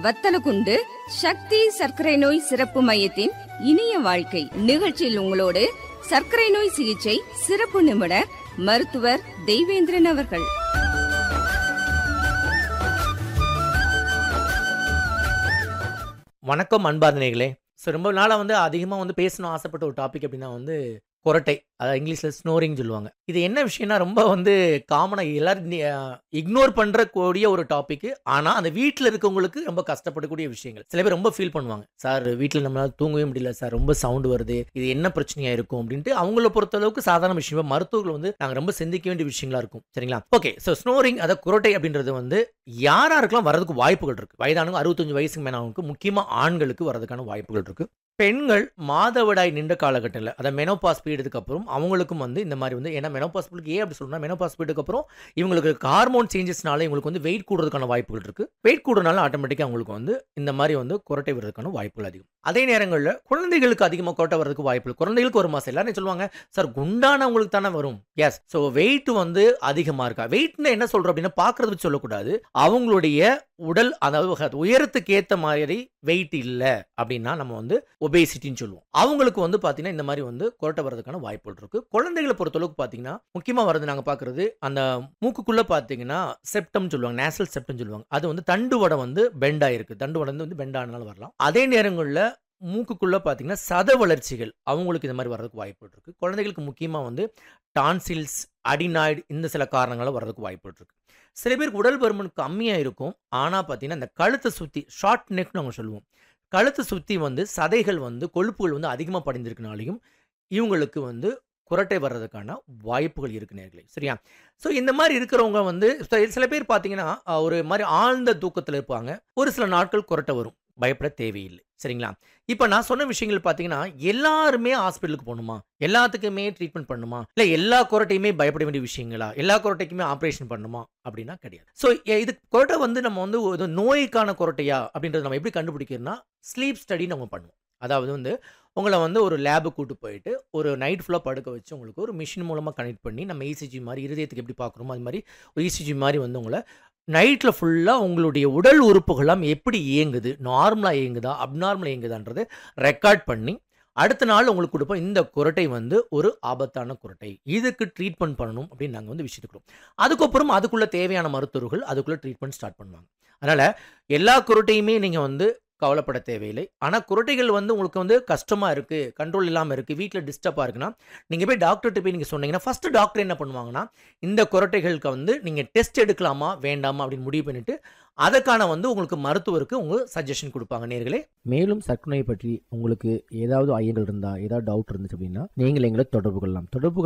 வத்தலகுண்டு சக்தி சர்க்கரை நோய் சிறப்பு மையத்தின் இனிய வாழ்க்கை நிகழ்ச்சியில் உங்களோடு சர்க்கரை நோய் சிகிச்சை சிறப்பு நிபுணர் மருத்துவர் தெய்வேந்திரன் அவர்கள் வணக்கம் அன்பார்ந்தனைகளே ஸோ ரொம்ப நாளாக வந்து அதிகமாக வந்து பேசணும் ஆசைப்பட்ட ஒரு டாபிக் அப்படின்னா வந்து கொரட்டை அதாவது இங்கிலீஷில் ஸ்னோரிங் சொல்லுவாங்க இது என்ன விஷயம்னா ரொம்ப வந்து காமனாக எல்லாரும் இக்னோர் பண்ணுற கூடிய ஒரு டாபிக் ஆனால் அந்த வீட்டில் இருக்கவங்களுக்கு ரொம்ப கஷ்டப்படக்கூடிய விஷயங்கள் சில பேர் ரொம்ப ஃபீல் பண்ணுவாங்க சார் வீட்டில் நம்மளால தூங்கவே முடியல சார் ரொம்ப சவுண்டு வருது இது என்ன பிரச்சனையா இருக்கும் அப்படின்ட்டு அவங்கள பொறுத்த அளவுக்கு சாதாரண விஷயம் மருத்துவர்கள் வந்து நாங்கள் ரொம்ப சிந்திக்க வேண்டிய விஷயங்களா இருக்கும் சரிங்களா ஓகே ஸோ ஸ்னோரிங் அதாவது குரட்டை அப்படின்றது வந்து யாராருக்கெல்லாம் வரதுக்கு வாய்ப்புகள் இருக்கு வயதானவங்க அறுபத்தஞ்சு வயசுக்கு மேனவங்களுக்கு முக்கியமாக ஆண்களுக்கு வரதுக்கான வாய்ப்புகள் இருக்கு பெண்கள் மாதவிடாய் நின்ற காலகட்டத்தில் அதை மெனோபாஸ் பீரியடுக்கு அப்புறம் அவங்களுக்கும் வந்து இந்த மாதிரி வந்து ஏன்னா மெனோபாஸ் பீரியடுக்கு ஏன் அப்படி சொல்லணும் மெனோபாஸ் பீரியடுக்கு அப்புறம் இவங்களுக்கு ஹார்மோன் சேஞ்சஸ்னால இவங்களுக்கு வந்து வெயிட் கூடுறதுக்கான வாய்ப்புகள் இருக்கு வெயிட் கூடுறதுனால ஆட்டோமேட்டிக்காக அவங்களுக்கு வந்து இந்த மாதிரி வந்து குரட்டை வர்றதுக்கான வாய்ப்புகள் அதிகம் அதே நேரங்களில் குழந்தைகளுக்கு அதிகமாக குரட்டை வர்றதுக்கு வாய்ப்பு இல்லை குழந்தைகளுக்கு ஒரு மாதம் எல்லாரும் சொல்லுவாங்க சார் குண்டானவங்களுக்கு தானே வரும் எஸ் ஸோ வெயிட் வந்து அதிகமாக இருக்கா வெயிட்னு என்ன சொல்கிறோம் அப்படின்னா பார்க்கறது வச்சு சொல்லக்கூடாது அவங்களுடைய உடல் அதாவது உயரத்துக்கு ஏற்ற மாதிரி வெயிட் இல்லை அப்படின்னா நம்ம வந்து ஒபேசிட்டின்னு சொல்லுவோம் அவங்களுக்கு வந்து பார்த்தீங்கன்னா இந்த மாதிரி வந்து குரட்டை வர்றதுக்கான வாய்ப்புகள் இருக்கு குழந்தைகளை பொறுத்தளவுக்கு பார்த்தீங்கன்னா முக்கியமாக வருது நாங்கள் பார்க்குறது அந்த மூக்குக்குள்ளே பார்த்தீங்கன்னா செப்டம் சொல்லுவாங்க நேசல் செப்டம் சொல்லுவாங்க அது வந்து தண்டு வடை வந்து பெண்ட் ஆயிருக்கு தண்டு வடை வந்து பெண்ட் ஆனாலும் வரலாம் அதே நேரங்களில் மூக்குக்குள்ளே பார்த்தீங்கன்னா சத வளர்ச்சிகள் அவங்களுக்கு இந்த மாதிரி வர்றதுக்கு வாய்ப்பு இருக்கு குழந்தைகளுக்கு முக்கியமாக வந்து டான்சில்ஸ் அடினாய்டு இந்த சில காரணங்களால் வர்றதுக்கு வாய்ப்பு இருக்கு சில பேருக்கு உடல் பருமன் கம்மியாக இருக்கும் ஆனால் பார்த்தீங்கன்னா இந்த கழுத்தை சுற்றி ஷார்ட் நெக்னு அவங்க சொல்லுவோம் கழுத்தை சுற்றி வந்து சதைகள் வந்து கொழுப்புகள் வந்து அதிகமாக படிந்திருக்கனாலையும் இவங்களுக்கு வந்து குரட்டை வர்றதுக்கான வாய்ப்புகள் இருக்கு நேர்களே சரியா ஸோ இந்த மாதிரி இருக்கிறவங்க வந்து சில- சில பேர் பார்த்தீங்கன்னா அஹ், ஒரு மாதிரி ஆழ்ந்த தூக்கத்தில் இருப்பாங்க ஒரு சில நாட்கள் குரட்டை வரும் பயப்பட தேவையில்லை சரிங்களா இப்போ நான் சொன்ன விஷயங்கள் பார்த்தீங்கன்னா எல்லாருமே ஹாஸ்பிட்டலுக்கு போகணுமா எல்லாத்துக்குமே ட்ரீட்மெண்ட் பண்ணுமா இல்லை எல்லா குரட்டையுமே பயப்பட வேண்டிய விஷயங்களா எல்லா குரட்டைக்குமே ஆப்ரேஷன் பண்ணுமா அப்படின்னா கிடையாது ஸோ இது குரட்டை வந்து நம்ம வந்து ஒரு நோய்க்கான குரட்டையா அப்படின்றத நம்ம எப்படி கண்டுபிடிக்கிறோம்னா ஸ்லீப் ஸ்டடி நம்ம பண்ணுவோம் அதாவது வந்து உங்களை வந்து ஒரு லேபு கூட்டு போயிட்டு ஒரு நைட் ஃபுல்லாக படுக்க வச்சு உங்களுக்கு ஒரு மிஷின் மூலமாக கனெக்ட் பண்ணி நம்ம இசிஜி மாதிரி இருதயத்துக்கு எப்படி பார்க்குறோமோ அது மாதிரி ஒரு இசிஜி மாதிரி வந்து உங்களை நைட்டில் ஃபுல்லாக உங்களுடைய உடல் உறுப்புகள்லாம் எப்படி இயங்குது நார்மலாக இயங்குதா அப்நார்மலாக இயங்குதான்றது ரெக்கார்ட் பண்ணி அடுத்த நாள் உங்களுக்கு கொடுப்போம் இந்த குரட்டை வந்து ஒரு ஆபத்தான குரட்டை இதுக்கு ட்ரீட்மெண்ட் பண்ணணும் அப்படின்னு நாங்கள் வந்து விஷயத்துக்கிறோம் அதுக்கப்புறம் அதுக்குள்ள தேவையான மருத்துவர்கள் அதுக்குள்ள ட்ரீட்மெண்ட் ஸ்டார்ட் பண்ணுவாங்க அதனால் எல்லா குரட்டையுமே நீங்கள் வந்து கவலைப்பட தேவையில்லை ஆனால் குரட்டைகள் வந்து உங்களுக்கு வந்து கஷ்டமாக இருக்குது கண்ட்ரோல் இல்லாமல் இருக்குது வீட்டில் டிஸ்டர்பாக இருக்குன்னா நீங்கள் போய் டாக்டர்கிட்ட போய் நீங்கள் சொன்னீங்கன்னா ஃபஸ்ட்டு டாக்டர் என்ன பண்ணுவாங்கன்னா இந்த குரட்டைகளுக்கு வந்து நீங்கள் டெஸ்ட் எடுக்கலாமா வேண்டாமா அப்படின்னு முடிவு பண்ணிட்டு அதுக்கான வந்து உங்களுக்கு மருத்துவருக்கு உங்க சஜஷன் கொடுப்பாங்க நேர்களே மேலும் சர்க்கரை பற்றி உங்களுக்கு ஏதாவது ஐயங்கள் இருந்தால் ஏதாவது டவுட் இருந்துச்சு அப்படின்னா நீங்கள் எங்களை தொடர்பு கொள்ளலாம் தொடர்பு